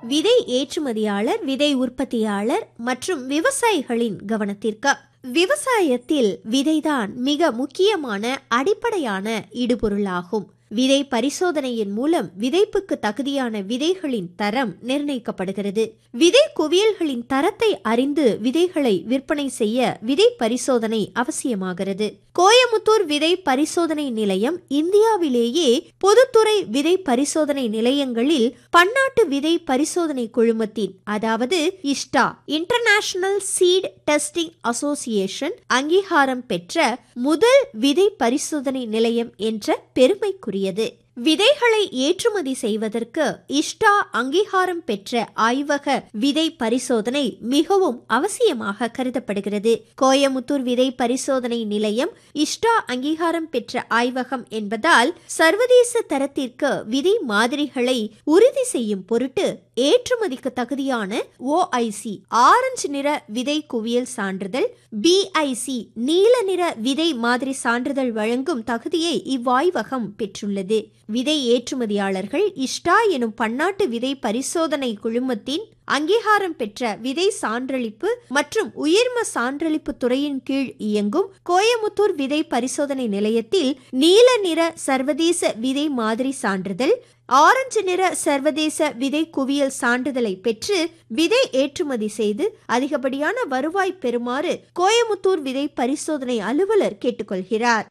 விதை ஏற்றுமதியாளர் விதை உற்பத்தியாளர் மற்றும் விவசாயிகளின் கவனத்திற்கு விவசாயத்தில் விதைதான் மிக முக்கியமான அடிப்படையான இடுபொருளாகும் விதை பரிசோதனையின் மூலம் விதைப்புக்கு தகுதியான விதைகளின் தரம் நிர்ணயிக்கப்படுகிறது விதை குவியல்களின் தரத்தை அறிந்து விதைகளை விற்பனை செய்ய விதை பரிசோதனை அவசியமாகிறது கோயமுத்தூர் விதை பரிசோதனை நிலையம் இந்தியாவிலேயே பொதுத்துறை விதை பரிசோதனை நிலையங்களில் பன்னாட்டு விதை பரிசோதனை குழுமத்தின் அதாவது ISTA international seed testing association அங்கீகாரம் பெற்ற முதல் விதை பரிசோதனை நிலையம் என்ற பெருமைக்குரியது விதைகளை ஏற்றுமதி செய்வதற்கு இஷ்டா அங்கீகாரம் பெற்ற ஆய்வக விதை பரிசோதனை மிகவும் அவசியமாக கருதப்படுகிறது கோயமுத்தூர் விதை பரிசோதனை நிலையம் இஷ்டா அங்கீகாரம் பெற்ற ஆய்வகம் என்பதால் சர்வதேச தரத்திற்கு விதை மாதிரிகளை உறுதி செய்யும் பொருட்டு ஏற்றுமதிக்கு தகுதியான ஓஐசி ஆரஞ்சு நிற விதை குவியல் சான்றிதழ் பிஐசி நீல நிற விதை மாதிரி சான்றிதழ் வழங்கும் தகுதியை இவ்வாய்வகம் பெற்றுள்ளது விதை ஏற்றுமதியாளர்கள் இஷ்டா எனும் பன்னாட்டு விதை பரிசோதனை குழுமத்தின் அங்கீகாரம் பெற்ற விதை சான்றளிப்பு மற்றும் உயிர்ம சான்றளிப்பு துறையின் கீழ் இயங்கும் கோயமுத்தூர் விதை பரிசோதனை நிலையத்தில் நீல நிற சர்வதேச விதை மாதிரி சான்றிதழ் ஆரஞ்சு நிற சர்வதேச விதை குவியல் சான்றிதழை பெற்று விதை ஏற்றுமதி செய்து அதிகப்படியான வருவாய் பெறுமாறு கோயமுத்தூர் விதை பரிசோதனை அலுவலர் கேட்டுக்கொள்கிறார்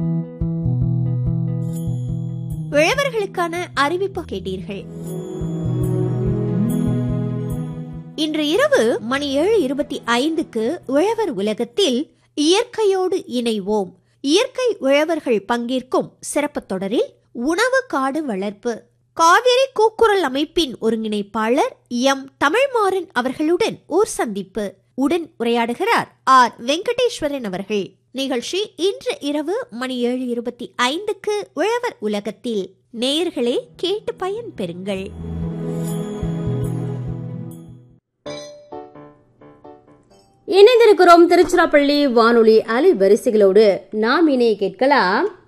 உழவர்களுக்கான அறிவிப்பு கேட்டீர்கள் இன்று இரவு மணி ஏழு இருபத்தி ஐந்துக்கு உழவர் உலகத்தில் இயற்கையோடு இணைவோம் இயற்கை உழவர்கள் பங்கேற்கும் சிறப்பு தொடரில் உணவு காடு வளர்ப்பு காவிரி கூக்குரல் அமைப்பின் ஒருங்கிணைப்பாளர் எம் தமிழ்மாறன் அவர்களுடன் ஓர் சந்திப்பு உடன் உரையாடுகிறார் ஆர் வெங்கடேஸ்வரன் அவர்கள் நிகழ்ச்சி இன்று இரவு மணி ஏழு இருபத்தி ஐந்துக்கு உழவர் உலகத்தில் நேயர்களே கேட்டு பயன் பெறுங்கள் இணைந்திருக்கிறோம் திருச்சிராப்பள்ளி வானொலி அலை வரிசைகளோடு நாம் இணைய கேட்கலாம்